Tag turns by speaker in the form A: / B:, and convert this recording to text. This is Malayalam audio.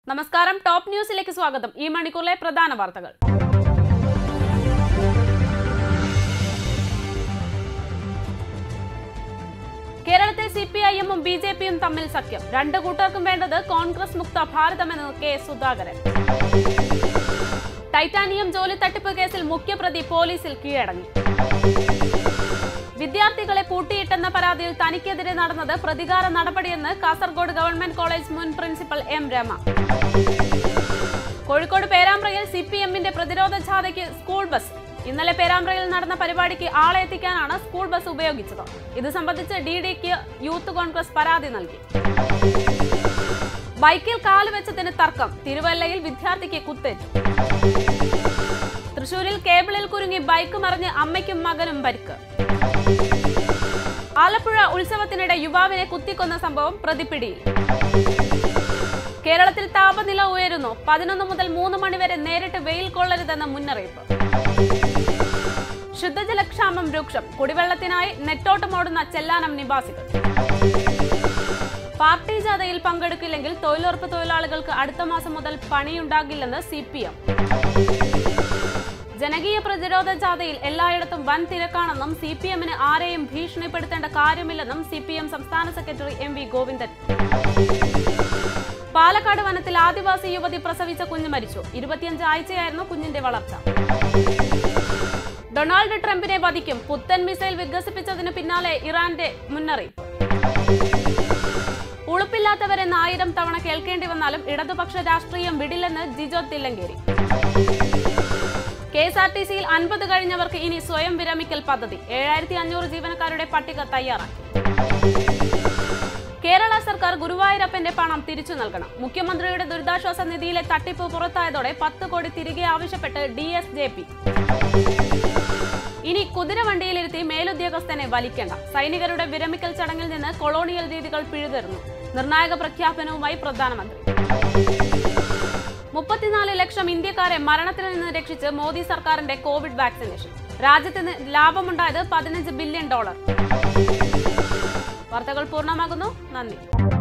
A: നമസ്കാരം ടോപ്പ് ന്യൂസിലേക്ക് സ്വാഗതം ഈ മണിക്കൂറിലെ പ്രധാന വാർത്തകൾ കേരളത്തിൽ സി പി ഐ എമ്മും ബി ജെ പിയും തമ്മിൽ സഖ്യം രണ്ട് കൂട്ടർക്കും വേണ്ടത് കോൺഗ്രസ് മുക്ത ഭാരതമെന്ന് കെ സുധാകരൻ ടൈറ്റാനിയം ജോലി തട്ടിപ്പ് കേസിൽ മുഖ്യപ്രതി പോലീസിൽ കീഴടങ്ങി വിദ്യാർത്ഥികളെ പൂട്ടിയിട്ടെന്ന പരാതിയിൽ തനിക്കെതിരെ നടന്നത് പ്രതികാര നടപടിയെന്ന് കാസർഗോഡ് ഗവൺമെന്റ് കോളേജ് മുൻ പ്രിൻസിപ്പൽ എം രമ കോഴിക്കോട് പേരാമ്പ്രയിൽ സി പി എമ്മിന്റെ പ്രതിരോധ ജാഥയ്ക്ക് സ്കൂൾ ബസ് ഇന്നലെ പേരാമ്പ്രയിൽ നടന്ന പരിപാടിക്ക് ആളെ എത്തിക്കാനാണ് സ്കൂൾ ബസ് ഉപയോഗിച്ചത് ഇത് സംബന്ധിച്ച് ഡി ഡിക്ക് യൂത്ത് കോൺഗ്രസ് പരാതി നൽകി ബൈക്കിൽ കാലുവെച്ചതിന് തർക്കം തിരുവല്ലയിൽ വിദ്യാർത്ഥിക്ക് കുത്തേറ്റു തൃശൂരിൽ കേബിളിൽ കുരുങ്ങി ബൈക്ക് മറിഞ്ഞ് അമ്മയ്ക്കും മകനും പരിക്ക് ആലപ്പുഴ ഉത്സവത്തിനിടെ യുവാവിനെ കുത്തിക്കൊന്ന സംഭവം പ്രതിപ്പിടിയിൽ കേരളത്തിൽ താപനില ഉയരുന്നു പതിനൊന്ന് മുതൽ മൂന്ന് മണിവരെ നേരിട്ട് വെയിൽ കൊള്ളരുതെന്ന മുന്നറിയിപ്പ് ശുദ്ധജലക്ഷാമം രൂക്ഷം കുടിവെള്ളത്തിനായി നെട്ടോട്ടമോടുന്ന ചെല്ലാനം നിവാസികൾ പാർട്ടി ജാഥയിൽ പങ്കെടുക്കില്ലെങ്കിൽ തൊഴിലുറപ്പ് തൊഴിലാളികൾക്ക് അടുത്ത മാസം മുതൽ പണിയുണ്ടാകില്ലെന്ന് സി പി എം ജനകീയ പ്രതിരോധ ജാഥയിൽ എല്ലായിടത്തും വൻ തിരക്കാണെന്നും സി പി എമ്മിന് ആരെയും ഭീഷണിപ്പെടുത്തേണ്ട കാര്യമില്ലെന്നും സി പി എം സംസ്ഥാന secretary M V Govindan Palakkad വനത്തിൽ ആദിവാസി യുവതി പ്രസവിച്ച കുഞ്ഞ് മരിച്ചു ഇരുപത്തിയഞ്ച് ആഴ്ചയായിരുന്നു കുഞ്ഞിന്റെ വളർച്ച ഡൊണാൾഡ് ട്രംപിനെ വധിക്കും പുത്തൻ മിസൈൽ വികസിപ്പിച്ചതിന് പിന്നാലെ ഇറാന്റെ മുന്നറിയിപ്പ് ഉളുപ്പില്ലാത്തവരെന്ന് ആയിരം തവണ കേൾക്കേണ്ടി വന്നാലും ഇടതുപക്ഷ രാഷ്ട്രീയം വിടില്ലെന്ന് Jijo Thillankeri K S R T സിയിൽ അൻപത് കഴിഞ്ഞവർക്ക് ഇനി സ്വയം വിരമിക്കൽ പദ്ധതി ഏഴായിരത്തി അഞ്ഞൂറ് ജീവനക്കാരുടെ പട്ടിക തയ്യാറാക്കി കേരള സർക്കാർ ഗുരുവായൂരപ്പന്റെ പണം തിരിച്ചു നൽകണം മുഖ്യമന്ത്രിയുടെ ദുരിതാശ്വാസ നിധിയിലെ തട്ടിപ്പ് പുറത്തായതോടെ പത്ത് കോടി തിരികെ ആവശ്യപ്പെട്ട് ഡി എസ് ജെ പി ഇനി കുതിരവണ്ടിയിലിരുത്തി മേലുദ്യോഗസ്ഥനെ വലിക്കേണ്ട സൈനികരുടെ വിരമിക്കൽ ചടങ്ങിൽ നിന്ന് കൊളോണിയൽ രീതികൾ പിഴുതെറുന്നു നിർണായക പ്രഖ്യാപനവുമായി പ്രധാനമന്ത്രി മുപ്പത്തിനാല് ലക്ഷം ഇന്ത്യക്കാരെ മരണത്തിൽ നിന്ന് രക്ഷിച്ച് മോദി സർക്കാരിന്റെ കോവിഡ് വാക്സിനേഷൻ രാജ്യത്തിന് ലാഭമുണ്ടായത് പതിനഞ്ച് ബില്യൺ ഡോളർ വാർത്തകൾ പൂർണ്ണമാകുന്നു നന്ദി